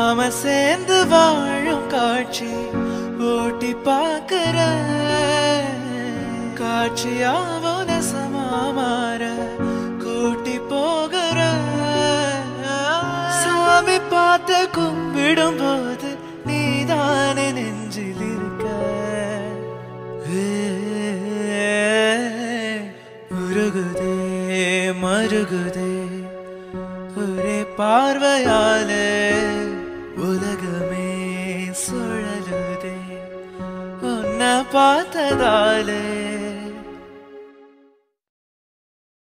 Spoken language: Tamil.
நாம சேர்ந்து வாழும் காட்சி ஓட்டி பார்க்கிற காட்சியாவோன சமாமாற கூட்டி போகிற சாமி பார்த்து கும்பிடும் போது நீதானே நெஞ்சில் இருக்க உருகுதே மருகுதே ஒரே பார்வையாலே உலகமே சுழலுதே உன்னை பார்த்ததாலே